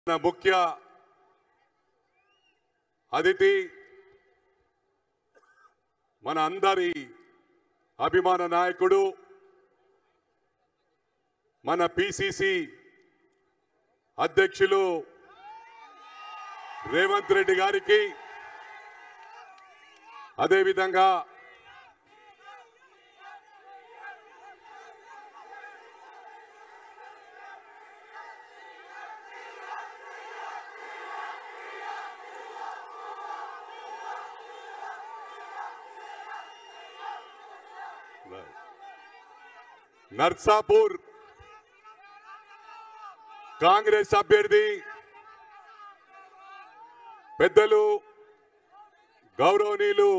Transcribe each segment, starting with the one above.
మన ముఖ్య అతిథి మన అందరి అభిమాన నాయకుడు మన పిసిసి అధ్యక్షులు రేవంత్ రెడ్డి గారికి అదేవిధంగా నర్సాపూర్ కాంగ్రెస్ అభ్యర్థి పెద్దలు గౌరవనీయులు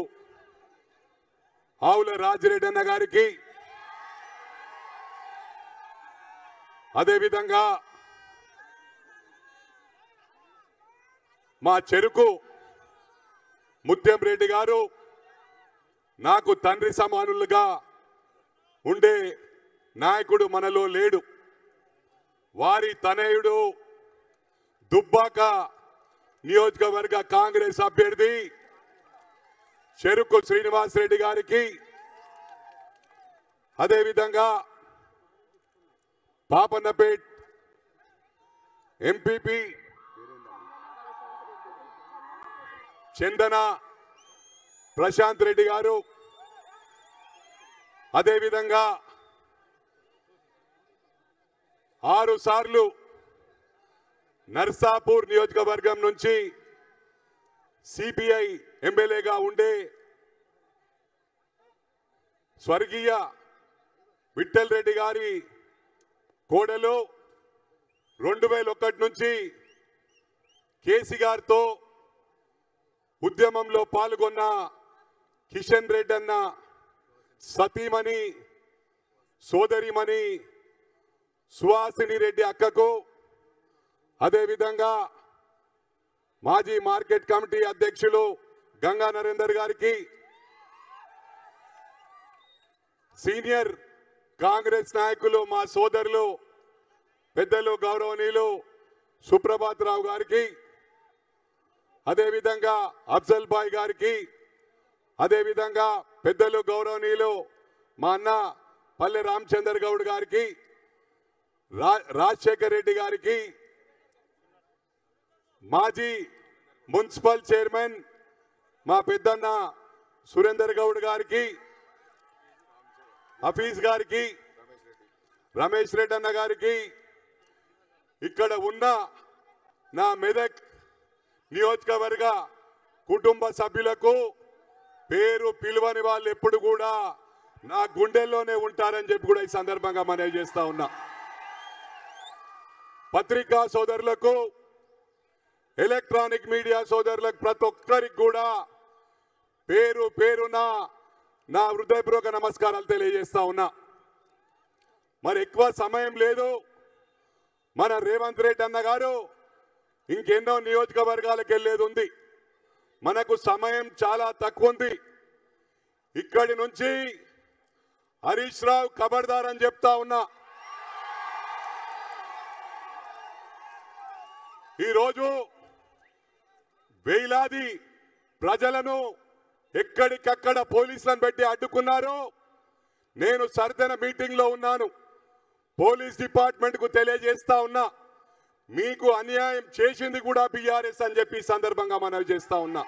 ఆవుల రాజిరెడ్డి అన్న గారికి అదేవిధంగా మా చెరుకు ముత్యం రెడ్డి గారు నాకు తండ్రి సమానులుగా ఉండే నాయకుడు మనలో లేడు వారి తనయుడు దుబ్బాక నియోజకవర్గ కాంగ్రెస్ అభ్యర్థి చెరుకు శ్రీనివాస్ రెడ్డి గారికి అదేవిధంగా పాపన్నపేట్ ఎంపీపీ చందన ప్రశాంత్ రెడ్డి గారు అదేవిధంగా ఆరు సార్లు నర్సాపూర్ నియోజకవర్గం నుంచి సిపిఐ ఎమ్మెల్యేగా ఉండే స్వర్గీయ విఠల్ రెడ్డి గారి కోడలు రెండు వేల ఒకటి నుంచి కేసీ గారితో ఉద్యమంలో పాల్గొన్న కిషన్ రెడ్డి అన్న సతీమణి సోదరిమణి సుహాసిని రెడ్డి అక్కకు అదేవిధంగా మాజీ మార్కెట్ కమిటీ అధ్యక్షులు గంగా నరేందర్ గారికి సీనియర్ కాంగ్రెస్ నాయకులు మా సోదరులు పెద్దలు గౌరవనీయులు సుప్రభాత్ రావు గారికి అదేవిధంగా అఫ్జల్ బాయ్ గారికి అదేవిధంగా పెద్దలు గౌరవనీయులు మా అన్న పల్లె రామచందర్ గౌడ్ గారికి రా రాజశేఖర్ రెడ్డి గారికి మాజీ మున్సిపల్ చైర్మన్ మా పెద్దన్న సురేందర్ గౌడ్ గారికి హఫీజ్ గారికి రమేష్ రెడ్డి అన్న గారికి ఇక్కడ ఉన్న నా మెదక్ నియోజకవర్గ కుటుంబ సభ్యులకు పేరు పిలువని వాళ్ళు ఎప్పుడు కూడా నా గుండెల్లోనే ఉంటారని చెప్పి కూడా ఈ సందర్భంగా మనవి చేస్తా ఉన్నా పత్రికా సోదరులకు ఎలక్ట్రానిక్ మీడియా సోదరులకు ప్రతి ఒక్కరికి కూడా పేరు పేరున నా హృదయపూర్వక నమస్కారాలు తెలియజేస్తా ఉన్నా మరి ఎక్కువ సమయం లేదు మన రేవంత్ రెడ్డి అన్న గారు ఇంకెన్నో నియోజకవర్గాలకు వెళ్ళేది ఉంది మనకు సమయం చాలా తక్కువ ఉంది ఇక్కడి నుంచి హరీష్ రావు ఖబర్దార్ అని చెప్తా ఉన్నా ఈరోజు వేలాది ప్రజలను ఎక్కడికక్కడ పోలీసులను పెట్టి అడ్డుకున్నారు నేను సర్దన మీటింగ్ లో ఉన్నాను పోలీస్ డిపార్ట్మెంట్ కు తెలియజేస్తా ఉన్నా మీకు అన్యాయం చేసింది కూడా బీఆర్ఎస్ అని చెప్పి ఈ సందర్భంగా మనవి చేస్తా ఉన్నా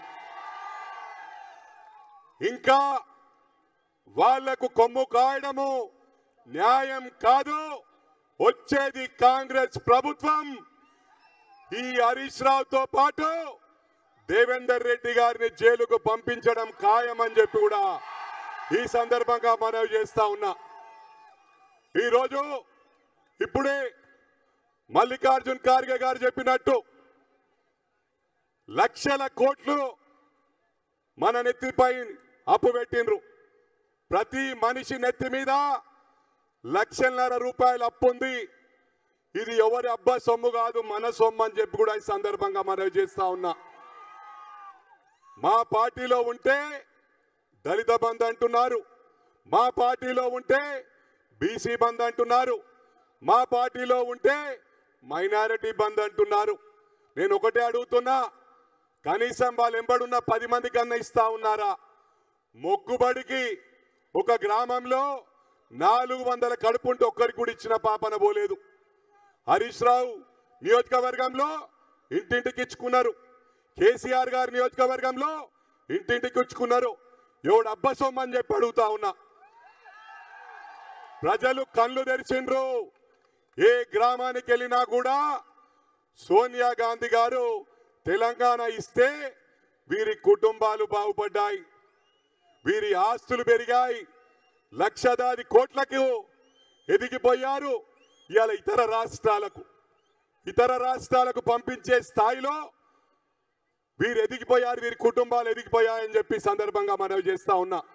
ఇంకా వాళ్లకు కొమ్ము కాయడము న్యాయం కాదు వచ్చేది కాంగ్రెస్ ప్రభుత్వం ఈ హరీష్ రావుతో పాటు దేవేందర్ రెడ్డి గారిని జైలుకు పంపించడం ఖాయమని చెప్పి కూడా ఈ సందర్భంగా మనవి చేస్తా ఉన్నా ఈరోజు ఇప్పుడే మల్లికార్జున్ ఖార్గే గారు చెప్పినట్టు లక్షల కోట్లు మన నెత్తిపై అప్పు పెట్టిండ్రు ప్రతి మనిషి నెత్తి మీద లక్షన్నర రూపాయల అప్పు ఉంది ఇది ఎవరి అబ్బా సొమ్ము కాదు మన సొమ్ము అని చెప్పి కూడా ఈ సందర్భంగా మనవి చేస్తా ఉన్నా మా పార్టీలో ఉంటే దళిత బంద్ అంటున్నారు మా పార్టీలో ఉంటే బీసీ బంద్ అంటున్నారు మా పార్టీలో ఉంటే మైనారిటీ బంద్ అంటున్నారు నేను ఒకటే అడుగుతున్నా కనీసం వాళ్ళు ఎంబడున్న పది మంది కన్నా ఇస్తా ఉన్నారా మొక్కుబడికి ఒక గ్రామంలో నాలుగు వందల కడుపుంటే ఒక్కరికి కూడా ఇచ్చిన పాపన పోలేదు హరీష్ రావు నియోజకవర్గంలో ఇంటింటికి ఇచ్చుకున్నారు కేసీఆర్ గారి నియోజకవర్గంలో ఇంటింటికి ఇచ్చుకున్నారు ఎవడు అబ్బ సొమ్మని చెప్పి అడుగుతా ఉన్నా ప్రజలు కళ్ళు తెరిచిండ్రు ఏ గ్రామానికి వెళ్ళినా కూడా సోనియా గాంధీ గారు తెలంగాణ ఇస్తే వీరి కుటుంబాలు బాగుపడ్డాయి వీరి ఆస్తులు పెరిగాయి లక్షలాది కోట్లకు ఎదిగిపోయారు ఇవాళ ఇతర రాష్ట్రాలకు ఇతర రాష్ట్రాలకు పంపించే స్థాయిలో వీరు ఎదిగిపోయారు వీరి కుటుంబాలు ఎదిగిపోయాయని చెప్పి సందర్భంగా మనవి చేస్తా ఉన్నా